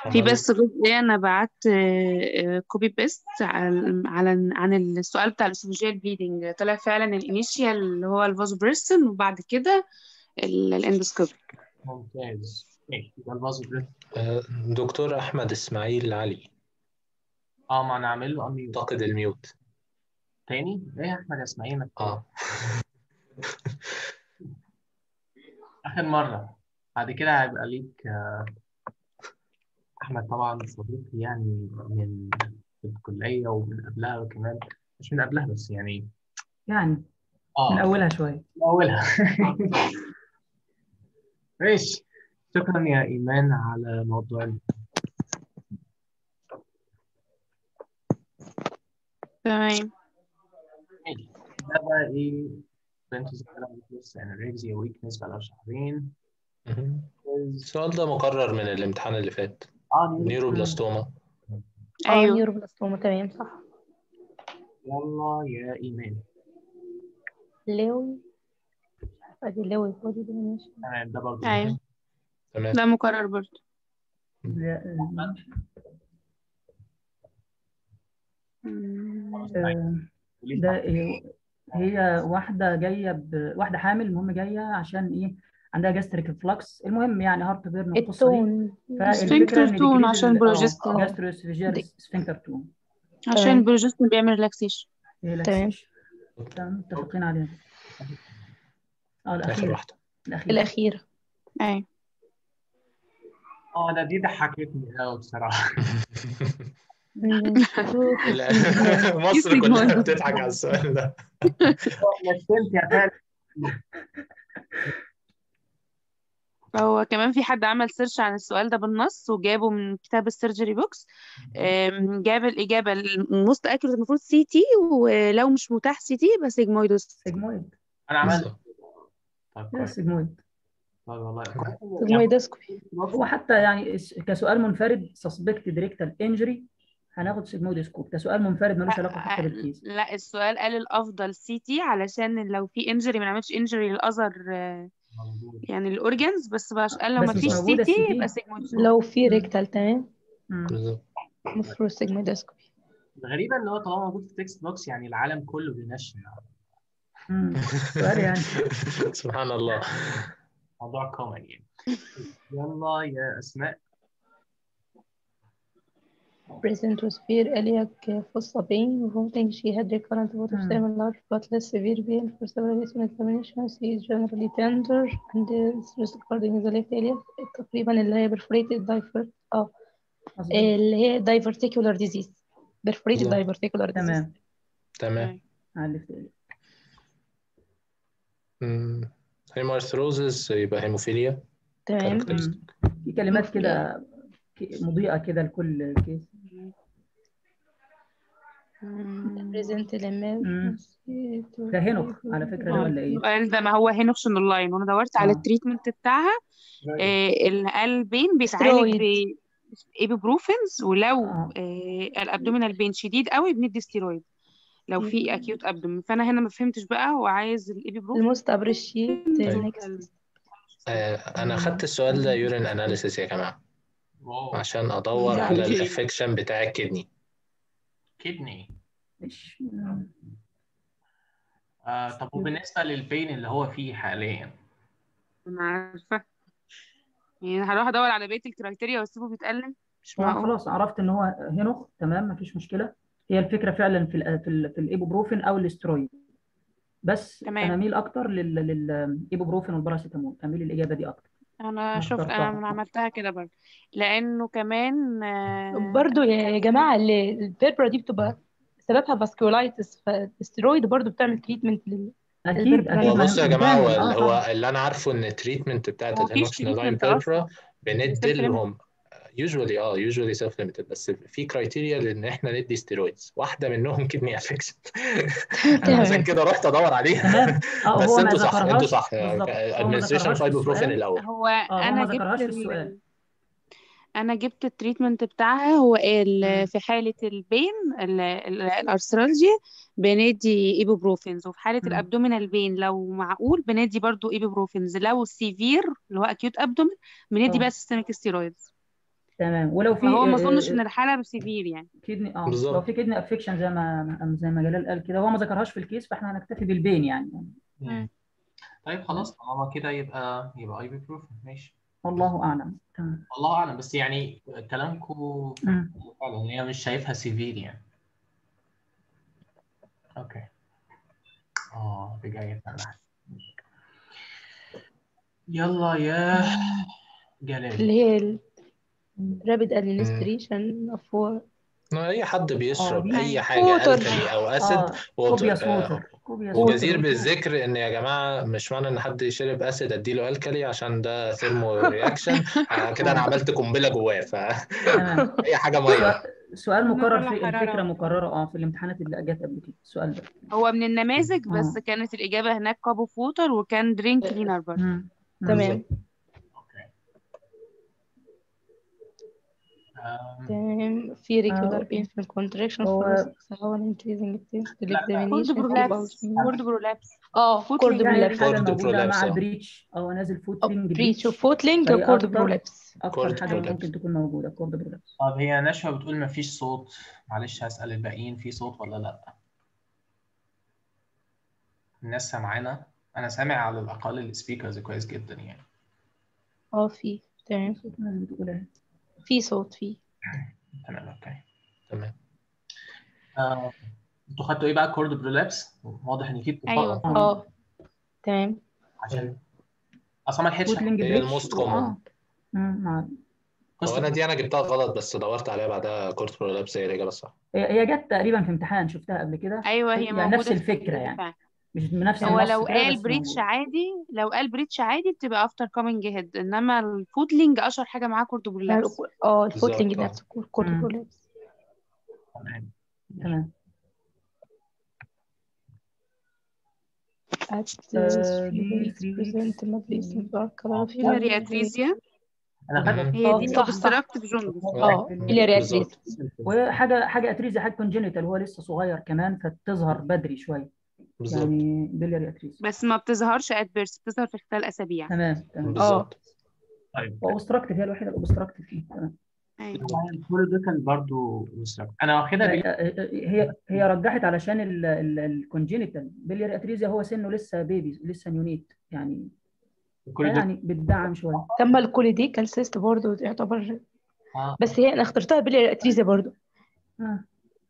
في أمال بس جزئية أنا بعت كوبي بيست على على عن السؤال بتاع الاسوفيجيال بليدنج طلع فعلا الانيشيال اللي هو الفازوبريسن وبعد كده الاندوسكوبيك ممتاز ماشي يبقى الفازو بريث آه، دكتور أحمد إسماعيل علي اه ما انا عامل له اميوت أعتقد الميوت تاني ايه يا احمد اسماعيل ما اه اخر مره بعد كده هيبقى ليك آه، احمد طبعا صديقي يعني من في الكليه ومن قبلها كمان مش من قبلها بس يعني يعني من اه أولها شوية من اولها ماشي شكرا يا ايمان على موضوع ال- تمام ماشي ده بقى ايه بنتوز بلس انوركسيا ويكنس بقى شهرين مهم. السؤال ده مكرر من الامتحان اللي فات اه نيوروبلاستوما اه أيوه نيوروبلاستوما تمام صح يلا يا ايمان لوي ادي لوي بودي ديمينيشن تمام ده برضه أيوه تمام ده مكرر برضه لا، مم. آه، ده إيه، هي واحدة جاية ب... واحدة حامل المهم جاية عشان إيه عندها جاستريك فلكس المهم يعني هارت بيرن والقصة دي التون فالفكرة Sphincter tone إن عشان بروجسترون. جاستروسفيجيال سفنكتر تون عشان تمام. البروجسترون بيعمل ريلاكسيشن تمام. تمام متفقين عليها اه آخر الأخيرة واحدة الأخيرة الأخيرة أيوه اه ده دي ضحكتني قوي بصراحه لا، مصر كلها بتضحك على السؤال ده مثلت يا فعلا هو كمان في حد عمل سيرش عن السؤال ده بالنص وجابه من كتاب السيرجري بوكس أم، جاب الإجابة الموست أكيوريت المفروض سي تي ولو مش متاح سي تي يبقى سيجمويدوس سيجمويد انا عملت بالظبط. طيب يا كويس سيجمويد طيب والله كويس سيجمويدوسكوبي هو حتى يعني اس- كسؤال منفرد سسبكتد ريكتال انجري هناخد سيجمويدوسكوب ده سؤال منفرد ملوش علاقة حتى بالكيس لا السؤال قال الأفضل سي تي علشان لو في انجري ما نعملش انجري للأذر مظبوط يعني الأورجنز بس باش قال لو بس ما مش فيش سي موجودة تي الCT. يبقى سيجمويدوس لو في ريكتال تمام مم. بالظبط المفروض سيجمويدوسكوبي الغريبه ان هو طالما موجود في التكست بوكس يعني العالم كله بينشن مم. سؤال يعني سبحان الله موضوع كومن يعني يلا يا اسماء present with severe iliac fossa pain vomiting she had recurrent water Hmm. stem large but less severe pain for several days on examination she is generally tender and is recording the left iliac تقريبا اللي هي perforated diver اه مظبوط. اللي هي diverticular disease perforated بالظبط. diverticular disease تمام تمام عرفت إيه. مم. هيمارثروزس يبقى هيموفيليا تمام characteristic. في كلمات كده ك- مضيئة كده لكل كيس present limb مم. ده هينوخ على فكرة ده ولا إيه؟ السؤال ده ما هو هينوكس اونلاين وانا دورت على آه. التريتمنت بتاعها آه القلبين بيتعالج ستيرويد. بايبوبروفينز ولو آه. آه الابدومينال بين شديد قوي بندي ستيرويد لو في اكيوت ابدومين فانا هنا ما فهمتش بقى هو عايز الايبوبروفين الموست ابريشيت next آه، انا خدت السؤال ده يورين اناليسيس يا جماعه واو عشان ادور لا، على ليه؟ الافكشن بتاع الكدني كدني مش مم. آه طب وبالنسبه للبين اللي هو فيه حاليا انا عارفه يعني هروح ادور على بقيه الكرايتيريا واسيبه بيتألم مش هو معقول خلاص عرفت ان هو هينوخ تمام مفيش مشكله هي الفكره فعلا في ال في ال في الايبوبروفين او الاسترويد بس تمام. انا اميل اكتر لل للايبوبروفين والباراسيتامول اميل الاجابه دي اكتر انا شفت اخترتها. انا عملتها كده برضه لانه كمان آه، برضو يا جماعة اللي الفيبرا دي بتبقى سببها فاسكولايتس فالاسترويد برضو بتعمل تريتمنت لل اكيد هو اكيد هو ما بصوا يا هي- جماعه هو, بتعمل. آه هو طبعاً. اللي انا عارفه ان التريتمنت بتاعت هو مفيش الهيموكسينولاين treatment أصلاً. بيربرا بندي Self-limited. لهم يوجوالي اه يوجوالي سيلف ليميتد بس في كرايتيريا لان احنا ندي ستيرويدز واحده منهم كدني افكشن انا عشان كده رحت ادور عليها تمام اه بس هو ما انتوا صح ذكرهاش انتوا صح بالظبط هو ما ادمنستريشن ذكرهاش في فايبروفين السؤال الاول هو اه هو انا ما جبت ذكرهاش في ال... السؤال انا جبت التريتمنت بتاعها هو قال مم. في حاله البين ال- ال- الارثرالجيا بندي ايبوبروفينز وفي حاله مم. الابدومينال بين لو معقول بندي برضو ايبوبروفينز لو سيفير اللي هو اكيوت ابدومين بندي اه بقى سيستميك ستيرويدز تمام ولو في فهو ما آه، اظنش آه، ان الحاله سيفير يعني كدني اه لو بالظبط في كدني افكشن زي ما زي ما جلال قال كده هو ما ذكرهاش في الكيس فاحنا هنكتفي بالبين يعني مم. طيب خلاص طالما كده يبقى يبقى اي بي بروف ماشي والله اعلم تمام الله اعلم بس يعني كلامكم مم. فعلا هي مش شايفها سيفير يعني اوكي اه بجاية انا يلا يا جلال اللي هي ال rapid administration of اي حد اه بيشرب دي اي أيوة. حاجه ووتر الكالي او اسيد اه ووتر كوبياس آه، ووتر كوبياس وجدير ووتر بالذكر ان يا جماعه مش معنى ان حد يشرب اسيد اديله الكالي عشان ده ثيرمو رياكشن كده انا اه عملت قنبله جواه فاي تمام حاجه ميه سؤال سؤال مكرر نطلع في حرارة الفكره وكده. مكرره اه في الامتحانات اللي جت قبل كده السؤال ده هو من النماذج بس اه كانت الإجابة هناك كاب اوف ووتر وكان درينك كلينر برضه مم. مم. تمام اوكي أم، تمام في regular آه، painful contraction هو for six hours increasing test لا لا كورد examination في برولابس pulse كورد برولابس اه فوت كورد لينج يعني برولابس الحاجه كورد الموجوده برولابس مع اه البريتش او نازل أو فوتلينج بريتش بريتش وفوتلينج فهي كورد اكتر برولابس اكتر كورد حاجه برولابس ممكن تكون موجوده كورد برولابس طب هي نشوى بتقول مفيش صوت معلش هسأل الباقيين في صوت ولا لا الناس سامعانا انا سامع على الاقل السبيكرز كويس جدا يعني اه في تمام صوت ناس بتقول اهي في صوت في تمام اوكي تمام آه، انتوا خدتوا ايه بقى كورد برولابس واضح ان في اتفاق أيوة اه اه تمام عشان اصلا ما لحقتش فوتلينج هي بريتش الموست و- كومون اه مم، مع هو قصه انا دي انا جبتها غلط بس دورت عليها بعدها كورت برولابس هي الاجابه الصح هي هي جت تقريبا في امتحان شفتها قبل كده أيوة هي يعني نفس موجودة في الفكره التدريب يعني فعلا مش بنفس هو النص لو كده قال بس بريتش موجوده عادي لو قال بريتش عادي بتبقى افتر كامينج هيد انما الفوتلينج اشهر حاجة معاه كورد برولابس اه الفوتلينج بالظبط اه نفسه كورد مم، برولابس تمام تمام at آه، 3 دي weeks 3 present ويكس ما بريسن dark color في بيلاري ال- اتريزيا انا خدت مم. هي اه دي صح صح اوبستراكتيف جوندس اه اه بيلاري بالظبط اتريزيا وحاجه حاجه اتريزي حاجه كونجينيتال هو لسه صغير كمان فتظهر بدري شويه بالظبط يعني بيلياري اتريزي بس ما بتظهرش ات بيرس بتظهر في خلال اسابيع تمام تمام اه بالظبط طيب واوبستراكتيف هي الوحيده الاوبستراكتيف فيه تمام ايوه الكوريديكال برضه مستقبل انا واخدها بال هي هي رجحت علشان الكونجينيتال بيلياري اتريزيا هو سنه لسه بيبي لسه نيونيت يعني الكوريديكال يعني بتدعم شويه تم الكوليديكال سيست برضه تعتبر اه بس هي انا اخترتها بيلاري اتريزيا برضه آه.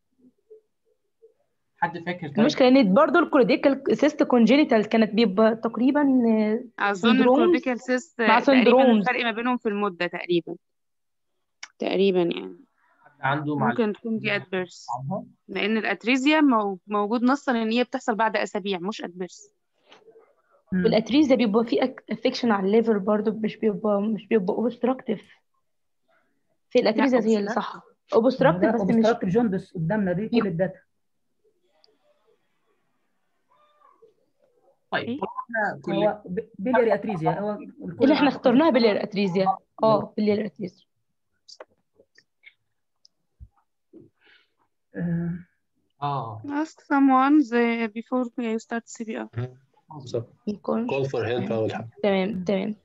حد فاكر طيب المشكله ان برضه الكوليديكال سيست كونجينيتال كانت بيبقى تقريبا اظن سندرومز الكورتيكال سيست مع تقريبا سندرومز الفرق ما بينهم في المدة تقريبا تقريبا يعني حد عنده معلومة ممكن تكون دي ادبيرس عنها لان الاتريزيا مو- موجود نصا ان هي بتحصل بعد اسابيع مش ادبيرس مم. والاتريزيا بيبقى فيه افكشن على الليفر برضه مش بيبقى مش بيبقى اوبستراكتيف في لا الاتريزيا هي اللي obstructive. صح ما هو اوبستراكتيف ده بس مش اوبستراكتيف جوندس قدامنا دي كل الداتا طيب ايه احنا كل هو ب- بيلياري اتريزيا هو الكل اللي احنا أعتقد- اخترناها بالير اتريزيا اه بالير اتريزيا آه، اه ask someone the before you start CPR مم. بالظبط يكون كول فور هيلب اول حاجه تمام تمام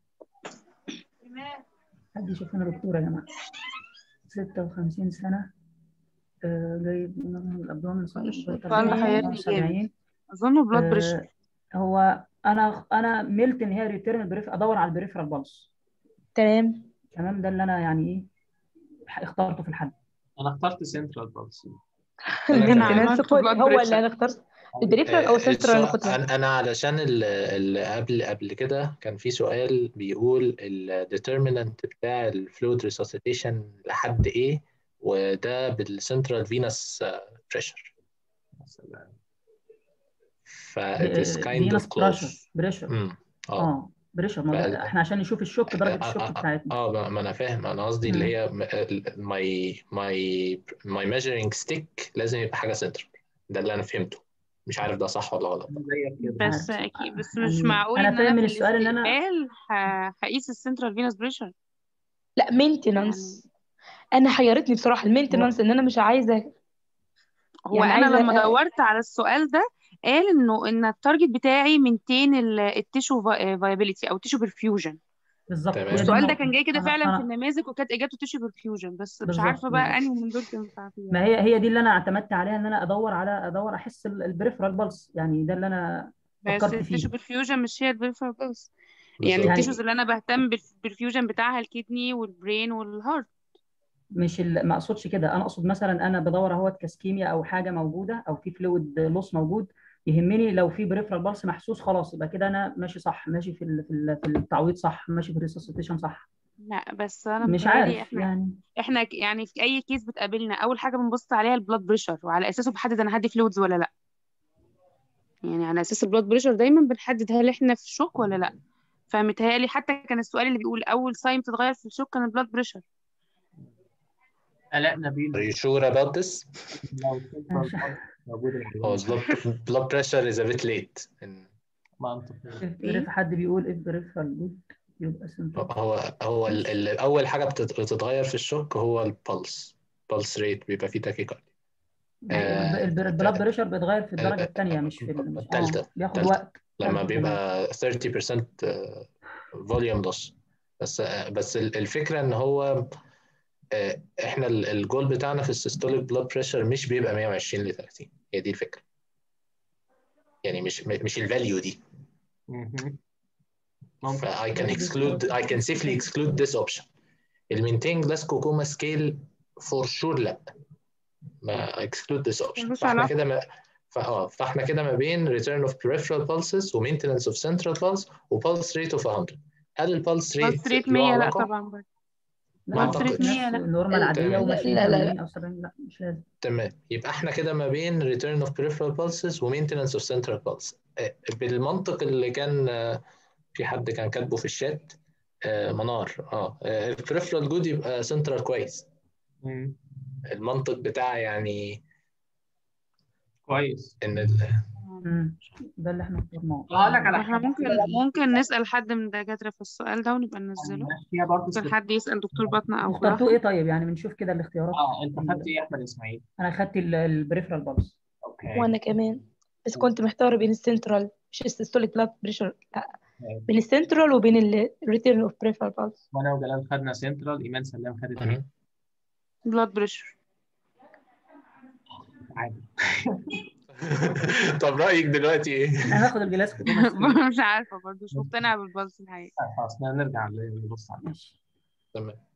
حد يشوف لنا دكتور يا جماعه 56 سنه آه، جايب من الابدومن طالع حياتي جامد اظن بلاد بريشر هو انا انا ملت ان هي ريتيرن بريف ادور على البريفرال بالس تمام تمام ده اللي انا يعني ايه اخترته في الحل انا اخترت سنترال بالس المينتنس عملت كود blood هو pressure. اللي انا اخترت البريفرال او سنترال اللي كنت انا أنا علشان ال- اللي قبل قبل كده كان في سؤال بيقول الديترمينانت بتاع الفلويد ريسوسيتيشن لحد ايه وده بالسنترال فينس بريشر ف it is kind فينس of close بريشر بريشر امم اه اه بريشر ما فال- ده- احنا عشان نشوف الشوك درجه الشوك بتاعتنا اه ما ما انا فاهم انا قصدي اللي هي ماي ماي ماي ميجرنج ستيك لازم يبقى حاجه سنترال ده اللي انا فهمته مش عارف ده صح ولا غلط زيك كده بس عارف. اكيد بس يعني مش معقول أنا ان فاهم انا من في السؤال إن أنا- الاستقبال ه- هقيس السنترال فينوس بريشر لا مينتنانس انا حيرتني بصراحه المينتنانس ان انا مش عايزه هو يعني انا عايزة لما أ- دورت على السؤال ده قال انه ان التارجت بتاعي 200 التيشو فايابيليتي او تيشو برفيوجن بالظبط تمام. هي دي السؤال ده النقطة. كان جاي كده أنا- فعلا أنا- في النماذج وكانت اجابته تيشو برفيوجن بس مش بالظبط، عارفه بقى بالظبط. انهي من دول تنفع فيها ما هي هي دي اللي انا اعتمدت عليها ان انا ادور على ادور احس البريفرال بالس يعني ده اللي انا بس فكرت التيشو فيه برفيوجن مش هي البريفرال بس يعني بالظبط. التيشوز اللي انا بهتم بالف- بالفيوجن بتاعها الكدني والبرين والهارت مش ال... ما اقصدش كده انا اقصد مثلا انا بدور اهوت كاسكيميا او حاجه موجوده او في فلويد لوس موجود يهمني لو في بريفرال بالس محسوس خلاص يبقى كده انا ماشي صح ماشي في ال... في ال... في التعويض صح ماشي في الريسسيتيشن صح لا بس انا مش متهيألي عارف احنا يعني احنا ك- يعني في اي كيس بتقابلنا اول حاجه بنبص عليها البلاد بريشر وعلى اساسه بحدد انا هدي فلويدز ولا لا يعني على اساس البلاد بريشر دايما بنحدد هل احنا في شوك ولا لا فمتهيألي حتى كان السؤال اللي بيقول اول سايم تتغير في الشوك كان البلاد بريشر آلاء نبيل Are you sure about this? لو central pulse موجودة هو blood, blood pressure is a bit late. إن- منطقي if حد بيقول if بريفرال جود يبقى سنترال هو هو ال- ال- أول حاجة بتت- بتتغير في الشوك هو البلس pulse rate بيبقى فيه تاكيكارديا آه، البلاد بريشر بيتغير في الدرجه الثانيه مش في ال- مش آه، التالتة. بياخد التالتة. وقت لما تالتة بيبقى 30% آه، volume loss بس آه، بس ال- الفكرة إن هو آه، إحنا ال- الجول بتاعنا في السيستوليك بلاد بريشر مش بيبقى 120 ل 30 هي دي الفكرة يعني مش مش الفاليو دي مهم. ف ممكن I can exclude I can safely exclude this option المينتين جلاسكو كوما سكيل for sure لا ما exclude this option ملوش فاحنا علاقة. كده ما فاه فاحنا كده ما بين return of peripheral pulses و maintenance of central pulse و pulse rate of 100 هل البلس ريت بلس ريت له 100 لا علاقة؟ طبعا برضه لا بلس مش ريت نفس 100 لا. النورمال عاديه تمام. وماشي لا، لا، لا. 80 او 70 لا مش لازم تمام يبقى احنا كده ما بين return of peripheral pulses و maintenance of central pulse آه، بالمنطق اللي كان آه، في حد كان كاتبه في الشات آه، منار اه البريفرال جود يبقى سنترال كويس مم. المنطق بتاع يعني كويس ان ال- مم. ده اللي احنا اخترناه هقول لك على احنا حاجة ممكن ممكن نسأل حد من الدكاترة في السؤال ده ونبقى ننزله فيها برضه ممكن سبيس- حد يسأل دكتور بطنة أو اخترتوا جراحة ايه طيب يعني بنشوف كده الاختيارات اه انت خدت ايه يا احمد اسماعيل؟ انا خدت البريفرال بالس اوكي وانا كمان بس كنت محتارة بين السنترال مش السيستوليك بلاد بريشر لا أوكي. بين السنترال وبين الريتيرن اوف بريفرال بالس وانا وجلال خدنا سنترال ايمان سلام خدت ايه؟ مهم. بلاد بريشر عادي طب رأيك دلوقتي ايه؟ انا هاخد الجلاسكو مش عارفة برضه مش مقتنعة بالبلس الحقيقة خلاص نرجع نبص عليه ماشي تمام